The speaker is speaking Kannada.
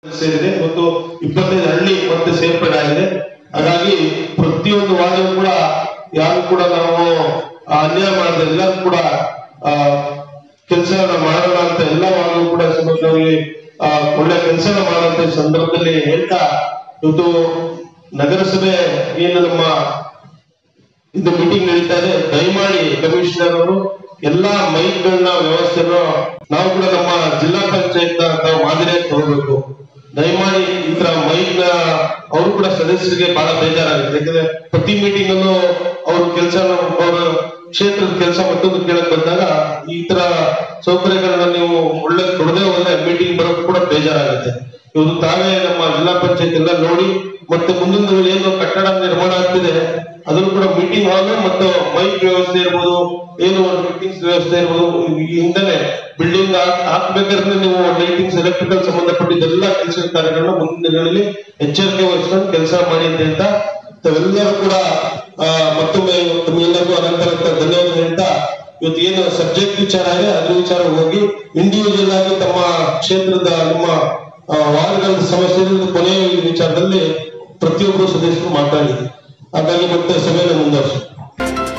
ಸೇರಿದೆ ಮತ್ತು ಇಪ್ಪತ್ತೈದು ಹಳ್ಳಿ ಮತ್ತೆ ಸೇರ್ಪಡೆ ಆಗಿದೆ ಹಾಗಾಗಿ ಪ್ರತಿಯೊಂದು ವಾರ್ಡ್ ಕೂಡ ಯಾರು ಕೂಡ ನಾವು ಆ, ಅನ್ಯಾಯ ಮಾಡಿದ ಎಲ್ಲರೂ ಕೂಡ ಕೆಲಸ ಮಾಡೋಣ ಅಂತ ಎಲ್ಲ ವಾರ್ಡ್ ಕೂಡ ಸಮಗ್ರವಾಗಿ ಆ, ಒಳ್ಳೆ ಕೆಲಸ ಮಾಡುವಂತ ಈ ಸಂದರ್ಭದಲ್ಲಿ ಹೇಳ್ತಾ ಇವತ್ತು ನಗರಸಭೆ ಏನು ನಮ್ಮ ಇದು ಮೀಟಿಂಗ್ ನಡೀತಾ ಇದೆ ದಯಮಾಡಿ ಕಮಿಷನರ್ ಅವರು ಎಲ್ಲಾ ಮೈಕ್ ಗಳನ್ನ ವ್ಯವಸ್ಥೆಯನ್ನು ನಾವು ಕೂಡ ನಮ್ಮ ಜಿಲ್ಲಾ ಪಂಚಾಯತ್ ನಾವು ಮಾದರಿಯಾಗಿ ತಗೋಬೇಕು ದಯಮಾಡಿ ಈ ತರ ಮೈಕ್ ನ ಅವರು ಕೂಡ ಸದಸ್ಯರಿಗೆ ಬಹಳ ಬೇಜಾರಾಗುತ್ತೆ ಯಾಕಂದ್ರೆ ಪ್ರತಿ ಮೀಟಿಂಗ್ ಅನ್ನು ಅವ್ರ ಕೆಲಸ ಅವರ ಕ್ಷೇತ್ರದ ಕೆಲಸ ಮತ್ತೊಂದು ಕೇಳಕ್ ಬಂದಾಗ ಈ ತರ ಸೌಕರ್ಯಗಳನ್ನ ನೀವು ಒಳ್ಳೆ ಕೊಡದೆ ಹೋದ್ರೆ ಮೀಟಿಂಗ್ ಬರೋದು ಕೂಡ ಬೇಜಾರಾಗುತ್ತೆ ಇವತ್ತು ತಾವೇ ನಮ್ಮ ಜಿಲ್ಲಾ ಪಂಚಾಯತ್ ಎಲ್ಲ ನೋಡಿ ಮತ್ತೆ ಮುಂದಿನ ದಿನಗಳಲ್ಲಿ ಏನು ಕಟ್ಟಡ ನಿರ್ಮಾಣ ಆಗ್ತಿದೆ ಅದನ್ನು ಕೂಡ ಮೀಟಿಂಗ್ ಹಾಲ್ ಮತ್ತು ಮೈಕ್ ವ್ಯವಸ್ಥೆ ಇರ್ಬೋದು ಏನು ಮೀಟಿಂಗ್ಸ್ ವ್ಯವಸ್ಥೆ ಇರ್ಬೋದು ಈ ಹಿಂದೆನೆ ಬಿಲ್ಡಿಂಗ್ ಹಾಕ್ಬೇಕಾದ್ರೆ ನೀವು ಲೈಟಿಂಗ್ಸ್ ಎಲೆಕ್ಟ್ರಿಕಲ್ ಸಂಬಂಧಪಟ್ಟಿದ್ದೆಲ್ಲ ಕೆಲಸ ಕಾರ್ಯಗಳನ್ನ ಮುಂದಿನ ದಿನಗಳಲ್ಲಿ ಎಚ್ಚರಿಕೆ ವಹಿಸ್ಕೊಂಡು ಕೆಲಸ ಮಾಡಿ ಅಂತ ಹೇಳ್ತಾ ತಾವೆಲ್ಲರೂ ಕೂಡ ಆ, ಮತ್ತೊಮ್ಮೆ ತಮ್ಮೆಲ್ಲರಿಗೂ ಅನಂತರ ಧನ್ಯವಾದ ಹೇಳ್ತಾ ಇವತ್ತು ಏನು ಸಬ್ಜೆಕ್ಟ್ ವಿಚಾರ ಇದೆ ಅದ್ರ ವಿಚಾರ ಹೋಗಿ ಇಂಡಿವಿಜುವಲ್ ಆಗಿ ತಮ್ಮ ಕ್ಷೇತ್ರದ ನಿಮ್ಮ ಆ, ವಾರ್ಡ್ಗಳ ಸಮಸ್ಯೆ ಇರೋದು ಕೊನೆಯ ಈ ವಿಚಾರದಲ್ಲಿ ಪ್ರತಿಯೊಬ್ಬರು ಸದಸ್ಯರು ಮಾತಾಡಿದ್ರು ಹಾಗಾಗಿ ಮತ್ತೆ ಸಭೆಯನ್ನು ಮುಂದುವರಿಸಿ